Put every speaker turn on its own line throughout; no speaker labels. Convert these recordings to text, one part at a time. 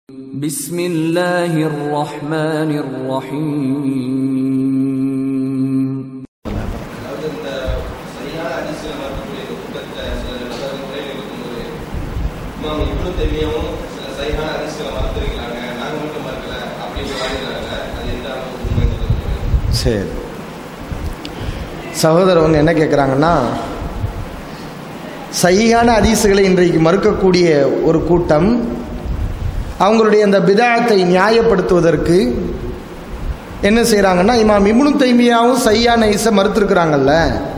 بسم الله الرحمن الرحيم
அதாவது இந்த சரியான அதிசயம் வரக்கூடிய இந்த கூட்டத்தில் சில நபர்கள் முறையில் இருக்கும்போது இமாம் இப்னு தெய்மியாவும் சில சரியான அதிசயம் மறுத்துருக்கிறாங்க நாங்கள் மட்டும் மறுக்கல அப்படின்னு வாங்கினாங்க அது எந்த அளவுக்கு உண்மைங்கிறது
சரி சகோதரவங்க என்ன கேட்குறாங்கன்னா சகியான ஹதீஸுகளை இன்றைக்கு மறுக்கக்கூடிய ஒரு கூட்டம் அவங்களுடைய அந்த பிதாத்தை நியாயப்படுத்துவதற்கு என்ன செய்கிறாங்கன்னா இமாம் இப்னு தைமியாவும் சையான ஹதீஸை மறுத்திருக்கிறாங்கல்ல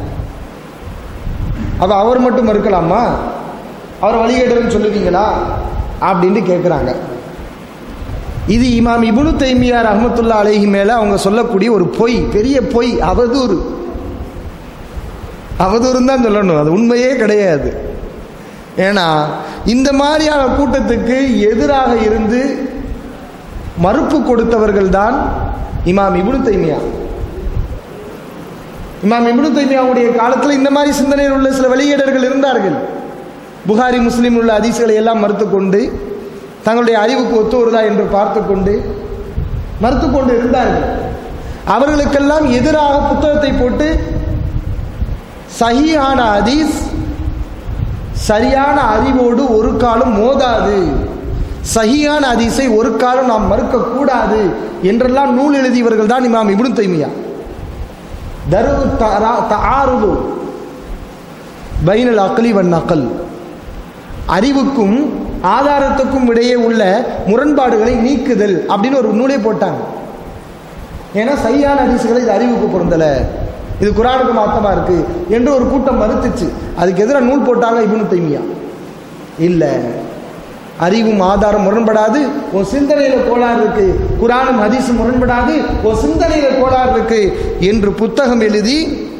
அப்போ அவர் மட்டும் மறுக்கலாமா அவர் வழிகேடுன்னு சொல்லுவீங்களா அப்படின்னு கேட்குறாங்க இது இமாம் இப்னு தைமியா ரஹ்மத்துல்லா அலைஹி மேலே அவங்க சொல்லக்கூடிய ஒரு பொய் பெரிய பொய் அவதூறு அவதூறுன்னு தான் சொல்லணும் அது உண்மையே கிடையாது ஏன்னா இந்த மாதிரியான கூட்டத்துக்கு எதிராக இருந்து மறுப்பு கொடுத்தவர்கள் தான் இமாம் இப்னு தைமியா இமாம் இப்னு தைமியாவுடைய காலத்தில் இந்த மாதிரி சிந்தனையில் உள்ள சில வெளியீடர்கள் இருந்தார்கள் புகாரி முஸ்லீம் உள்ள அதிசயங்களை எல்லாம் மறுத்துக்கொண்டு தங்களுடைய அறிவுக்கு ஒத்து வருதா என்று பார்த்து கொண்டு மறுத்து கொண்டு இருந்தார்கள் அவர்களுக்கெல்லாம் எதிராக புத்தகத்தை போட்டு சஹீஹான ஹதீஸ் சரியான அறிவோடு ஒரு காலம் மோதாது சஹியான ஹதீஸை ஒரு காலம் நாம் மறுக்கக்கூடாது என்றெல்லாம் நூல் எழுதியவர்கள் தான் இமாம் இப்னு தைமியா தரு தாருது பைனல் அக்லி வன் அக்கல் அறிவுக்கும் ஆதாரத்துக்கும் இடையே உள்ள முரண்பாடுகளை நீக்குதல் அப்படின்னு ஒரு நூலே போட்டாங்க ஏன்னா சரியான ஹதீஸுகளை இது அறிவுக்கு பொருந்தல இது குரானுக்கு மாத்தமா இருக்கு என்று ஒரு கூட்டம் மறுத்துச்சு அதுக்கு எதிராக நூல் போட்டாங்க இப்னு தைமியா இல்ல அறிவும் ஆதாரம் முரண்படாது உன் சிந்தனையில கோளாறு இருக்கு குரானும் ஹதீஸும் முரண்படாது உன் சிந்தனையில கோளாறு இருக்கு என்று புத்தகம் எழுதி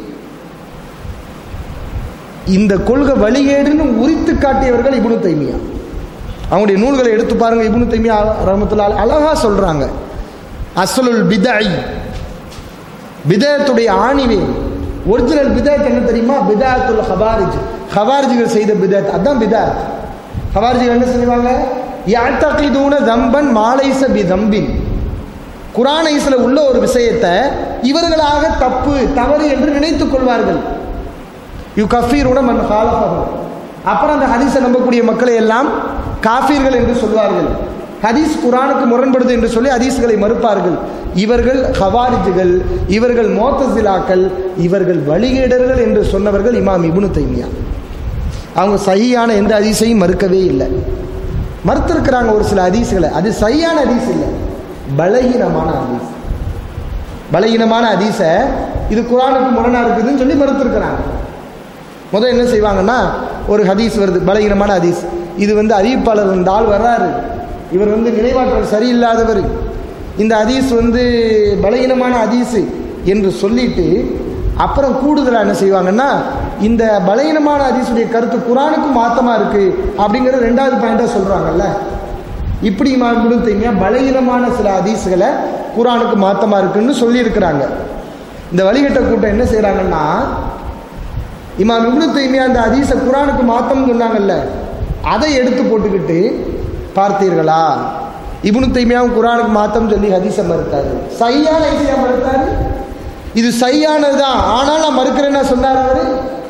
இந்த கொள்கை வழிகேடுன்னு உரித்து காட்டியவர்கள் இப்னு தைமியா அவங்களுடைய நூல்களை எடுத்து பாருங்க இப்னு தைமியா ரஹமத்துல்லா அழகா சொல்றாங்க அசலுல் பிதாய் பிதயத்துடைய ஆணிவே ஒரிஜினல் பிதாயத் என்ன தெரியுமா பிதாயத்துல் ஹபாரிஜ் ஹபாரிஜிகள் செய்த பிதாயத் அதான் பிதாயத் ஹபாரிஜிகள் என்ன செய்வாங்க யாத்தகிதூன தம்பன் மாலைச பி தம்பின் குரானைஸ்ல உள்ள ஒரு விஷயத்தை இவர்களாக தப்பு தவறு என்று நினைத்துக் கொள்வார்கள் யு கஃபீருன மன் ஹாலஃபஹு அப்புறம் அந்த ஹதீஸை நம்பக்கூடிய மக்களை எல்லாம் காஃபீர்கள் என்று சொல்வார்கள் ஹதீஸ் குரானுக்கு முரண்படுது என்று சொல்லி ஹதீஸ்களை மறுப்பார்கள் இவர்கள் ஹவாரிஜுகள் இவர்கள் மோத்தசிலாக்கள் இவர்கள் வழிகேடர்கள் என்று சொன்னவர்கள் இமாம் இப்னு தைமியா அவங்க சகியான எந்த ஹதீஸையும் மறுக்கவே இல்லை மறுத்திருக்கிறாங்க ஒரு சில ஹதீஸ்களை அது சரியான ஹதீஸ் இல்லை பலகீனமான ஹதீஸ் பலகீனமான ஹதீஸை இது குரானுக்கு முரணா இருக்குதுன்னு சொல்லி மறுத்திருக்கிறாங்க முதல் என்ன செய்வாங்கன்னா ஒரு ஹதீஸ் வருது பலகீனமான ஹதீஸ் இது வந்து அறிவிப்பாளர் இந்த ஆள் வர்றாரு இவர் வந்து நினைவாற்றல் சரியில்லாதவர் இந்த ஹதீஸ் வந்து பலகீனமான ஹதீஸ் என்று சொல்லிட்டு அப்புறம் கூடுதலாக என்ன செய்வாங்கன்னா இந்த பலகீனமான ஹதீஸுடைய கருத்து குரானுக்கு மாத்தமா இருக்கு அப்படிங்கிற ரெண்டாவது பாயிண்டா சொல்றாங்கல்ல இப்படி இமாம் தைமியா பலகீனமான சில ஹதீஸ்களை குரானுக்கு மாத்தமா இருக்குன்னு சொல்லியிருக்கிறாங்க இந்த வழிகட்ட கூட்டம் என்ன செய்றாங்கன்னா இமாம் இப்னு தைமியா அந்த ஹதீஸை குரானுக்கு மாத்தம் சொன்னாங்கல்ல அதை எடுத்து போட்டுக்கிட்டு பார்த்தீர்களா இப்னு தைமியாவும் குரானுக்கு மாத்தம் சொல்லி ஹதீஸை மறுத்தாரு சையான ஹதீஸை மறுத்தாரு இது சையானது தான் ஆனால் நான் மறுக்கிறேன்னா சொன்னார் அவரு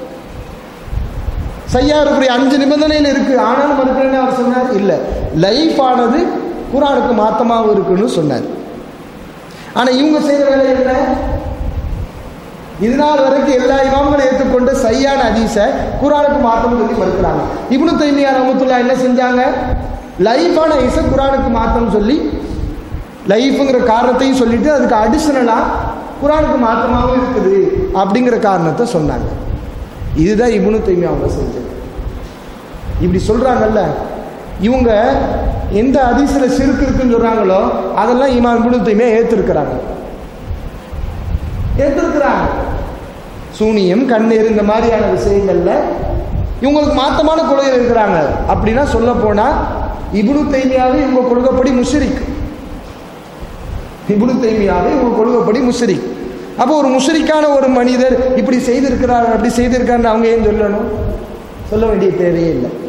சையா இருக்கிற அஞ்சு நிபந்தனையில் இருக்கு ஆனாலும் மறுக்கிறேன்னு அவர் சொன்னார் இல்லை லைஃப் ஆனது குரானுக்கு மாத்தமாகவும் இருக்குன்னு சொன்னார் ஆனா இவங்க செய்த வேலை என்ன இது நாள் வரைக்கும் எல்லா இமாம்களும் ஏற்றுக்கொண்டு சையான ஹதீஸை குரானுக்கு மாத்தம் சொல்லி மறுக்கிறாங்க இப்னு தைமியா ரஹமத்துல்லா என்ன செஞ்சாங்க லைஃபான ஹதீஸை குரானுக்கு மாத்தம் சொல்லி லைஃப்ங்கிற காரணத்தையும் சொல்லிட்டு அதுக்கு அடிஷனலா குரானுக்கு மாற்றமாகவும் இருக்குது அப்படிங்கிற காரணத்தை சொன்னாங்க இதுதான் இப்னு தைமியா அவங்க செஞ்சது இப்படி சொல்றாங்கல்ல இவங்க எந்த அதிசல சிறுக்கு இருக்குன்னு சொல்றாங்களோ அதெல்லாம் இமாம் இப்னு தைமியா ஏத்திருக்கிறாங்க ஏத்திருக்கிறாங்க சூனியம் கண்ணீர் இந்த மாதிரியான விஷயங்கள்ல இவங்களுக்கு மாத்தமான கொள்கையில் இருக்கிறாங்க அப்படின்னா சொல்ல போனா இப்னு தைமியாவே இவங்க கொள்கைப்படி முஷரிக் இப்னு தைமியாவே இவங்க கொள்கைப்படி முஷரிக் அப்போ ஒரு முஷரிக்கான ஒரு மனிதர் இப்படி செய்திருக்கிறார் அப்படி செய்திருக்காருன்னு அவங்க ஏன் சொல்லணும் சொல்ல வேண்டிய தேவையே இல்லை